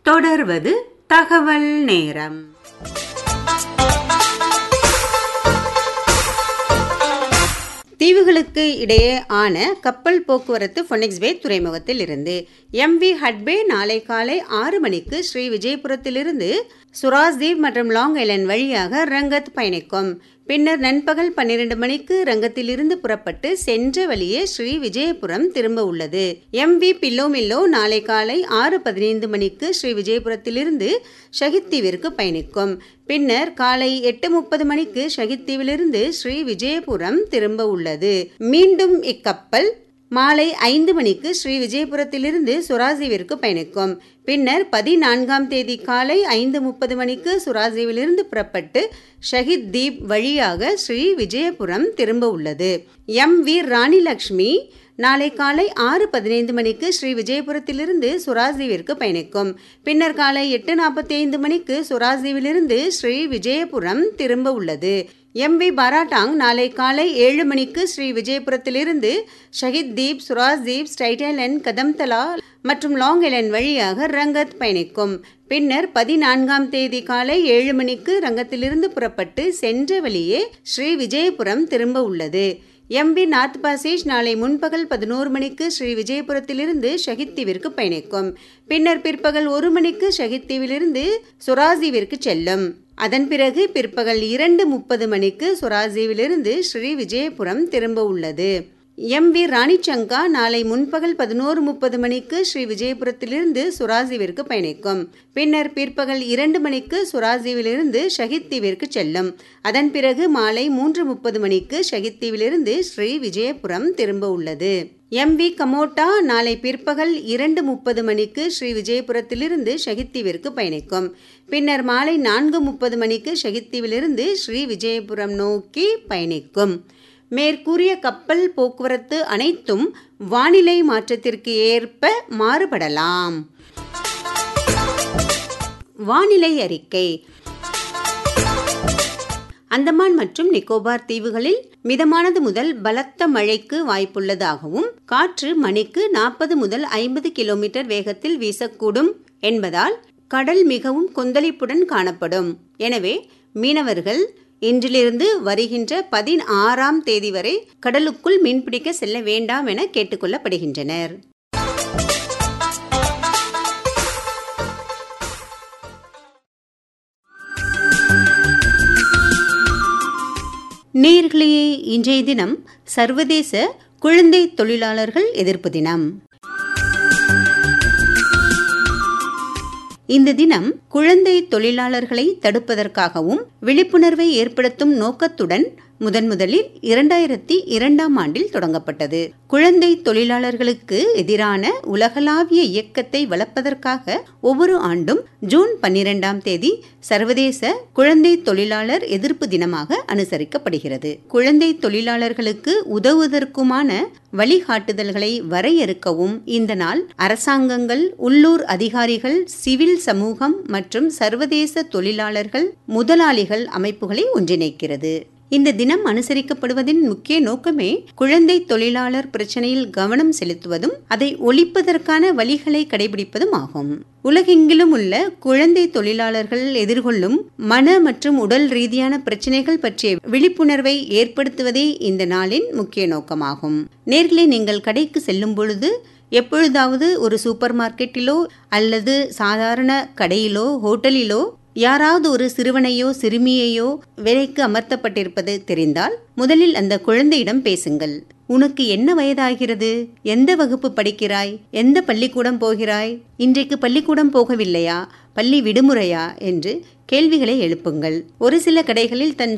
தொடர்வது தகவல் நேரம் தீவுகளுக்கு இடையே ஆன கப்பல் போக்குவரத்து ஃபொனிக்ஸ்பே துறைமுகத்தில் இருந்து எம்வி ஹட்பே நாளை காலை ஆறு மணிக்கு ஸ்ரீ விஜயபுரத்திலிருந்து சுராஸ்தீப் மற்றும் லாங் ஐலண்ட் வழியாக ரங்கத் பயணிக்கும் பின்னர் நண்பகல் பன்னிரண்டு மணிக்கு ரங்கத்திலிருந்து புறப்பட்டு சென்ற வழியே ஸ்ரீ விஜயபுரம் திரும்ப உள்ளது எம்வி பில்லோ மில்லோ நாளை காலை ஆறு பதினைந்து மணிக்கு ஸ்ரீ விஜயபுரத்திலிருந்து ஷஹித் தீவிற்கு பயணிக்கும் பின்னர் காலை எட்டு முப்பது மணிக்கு ஷஹித் தீவிலிருந்து ஸ்ரீ விஜயபுரம் திரும்ப உள்ளது மீண்டும் இக்கப்பல் மாலை ஐந்து மணிக்கு ஸ்ரீ விஜயபுரத்திலிருந்து சுராஜீவிற்கு பயணிக்கும் பின்னர் பதினான்காம் தேதி காலை ஐந்து முப்பது மணிக்கு சுராஜீவிலிருந்து புறப்பட்டு ஷஹித் தீப் வழியாக ஸ்ரீ விஜயபுரம் திரும்ப உள்ளது எம் வி ராணி லக்ஷ்மி நாளை காலை ஆறு பதினைந்து மணிக்கு ஸ்ரீ விஜயபுரத்திலிருந்து சுராஜீவிற்கு பயணிக்கும் பின்னர் காலை எட்டு நாற்பத்தி ஐந்து மணிக்கு சுராஜீவிலிருந்து ஸ்ரீ விஜயபுரம் திரும்ப உள்ளது எம் வி பாராட்டாங் நாளை காலை ஏழு மணிக்கு ஸ்ரீ விஜயபுரத்திலிருந்து ஷஹித் தீப் சுராஜ் தீப் ஸ்டைட்டல் கதம்தலா மற்றும் லாங் ஐலண்ட் வழியாக ரங்கத் பயணிக்கும் பின்னர் பதினான்காம் தேதி காலை ஏழு மணிக்கு ரங்கத்திலிருந்து புறப்பட்டு சென்ற வழியே ஸ்ரீ விஜயபுரம் திரும்ப உள்ளது எம்பி நார்த் பாசேஜ் நாளை முன்பகல் பதினோரு மணிக்கு ஸ்ரீ விஜயபுரத்திலிருந்து ஷஹித் தீவிற்கு பயணிக்கும் பின்னர் பிற்பகல் ஒரு மணிக்கு ஷஹித் தீவிலிருந்து சுராஜீவிற்கு செல்லும் அதன் பிறகு பிற்பகல் இரண்டு முப்பது மணிக்கு சுராஜீவிலிருந்து ஸ்ரீ விஜயபுரம் திரும்ப உள்ளது எம் வி ராணிச்சங்கா நாளை முன்பகல் பதினோரு முப்பது மணிக்கு ஸ்ரீ விஜயபுரத்திலிருந்து சுராஜீவிற்கு பயணிக்கும் பின்னர் பிற்பகல் இரண்டு மணிக்கு சுராஜீவிலிருந்து ஷஹித் தீவிற்கு செல்லும் அதன் பிறகு மாலை மூன்று முப்பது மணிக்கு ஷஹித் தீவிலிருந்து ஸ்ரீ விஜயபுரம் திரும்ப உள்ளது எம் வி கமோட்டா நாளை பிற்பகல் இரண்டு முப்பது மணிக்கு ஸ்ரீ விஜயபுரத்திலிருந்து ஷஹித் தீவிற்கு பயணிக்கும் பின்னர் மாலை நான்கு முப்பது மணிக்கு ஷஹித் தீவிலிருந்து ஸ்ரீ விஜயபுரம் நோக்கி பயணிக்கும் மேற்கூறிய கப்பல் போக்குவரத்து அனைத்தும் வானிலை மாற்றத்திற்கு ஏற்ப மாறுபடலாம் வானிலை அறிக்கை அந்தமான் மற்றும் நிக்கோபார் தீவுகளில் மிதமானது முதல் பலத்த மழைக்கு வாய்ப்புள்ளதாகவும் காற்று மணிக்கு நாற்பது முதல் ஐம்பது கிலோமீட்டர் வேகத்தில் வீசக்கூடும் என்பதால் கடல் மிகவும் கொந்தளிப்புடன் காணப்படும் எனவே மீனவர்கள் இன்றிலிருந்து வருகின்ற பதினாறாம் தேதி வரை கடலுக்குள் மீன்பிடிக்க செல்ல வேண்டாம் என கேட்டுக்கொள்ளப்படுகின்றனர் நேர்களையே இன்றைய தினம் சர்வதேச குழந்தை தொழிலாளர்கள் எதிர்ப்பு தினம் இந்த தினம் குழந்தை தொழிலாளர்களை தடுப்பதற்காகவும் விழிப்புணர்வை ஏற்படுத்தும் நோக்கத்துடன் முதன் முதலில் இரண்டாயிரத்தி இரண்டாம் ஆண்டில் தொடங்கப்பட்டது குழந்தை தொழிலாளர்களுக்கு எதிரான உலகளாவிய இயக்கத்தை வளர்ப்பதற்காக ஒவ்வொரு ஆண்டும் ஜூன் பன்னிரெண்டாம் தேதி சர்வதேச குழந்தை தொழிலாளர் எதிர்ப்பு தினமாக அனுசரிக்கப்படுகிறது குழந்தை தொழிலாளர்களுக்கு உதவுவதற்குமான வழிகாட்டுதல்களை வரையறுக்கவும் இந்த நாள் அரசாங்கங்கள் உள்ளூர் அதிகாரிகள் சிவில் சமூகம் மற்றும் சர்வதேச தொழிலாளர்கள் முதலாளிகள் அமைப்புகளை ஒன்றிணைக்கிறது இந்த தினம் அனுசரிக்கப்படுவதின் முக்கிய நோக்கமே குழந்தை தொழிலாளர் பிரச்சனையில் கவனம் செலுத்துவதும் அதை ஒழிப்பதற்கான வழிகளை கடைபிடிப்பதும் ஆகும் உலகெங்கிலும் உள்ள குழந்தை தொழிலாளர்கள் எதிர்கொள்ளும் மன மற்றும் உடல் ரீதியான பிரச்சனைகள் பற்றிய விழிப்புணர்வை ஏற்படுத்துவதே இந்த நாளின் முக்கிய நோக்கமாகும் நேர்களை நீங்கள் கடைக்கு செல்லும் பொழுது எப்பொழுதாவது ஒரு சூப்பர் மார்க்கெட்டிலோ அல்லது சாதாரண கடையிலோ ஹோட்டலிலோ யாராவது ஒரு சிறுவனையோ சிறுமியையோ வேலைக்கு அமர்த்தப்பட்டிருப்பது தெரிந்தால் முதலில் அந்த குழந்தையிடம் பேசுங்கள் உனக்கு என்ன வயதாகிறது எந்த வகுப்பு படிக்கிறாய் எந்த பள்ளிக்கூடம் போகிறாய் இன்றைக்கு பள்ளிக்கூடம் போகவில்லையா பள்ளி விடுமுறையா என்று கேள்விகளை எழுப்புங்கள் ஒரு சில கடைகளில் தன்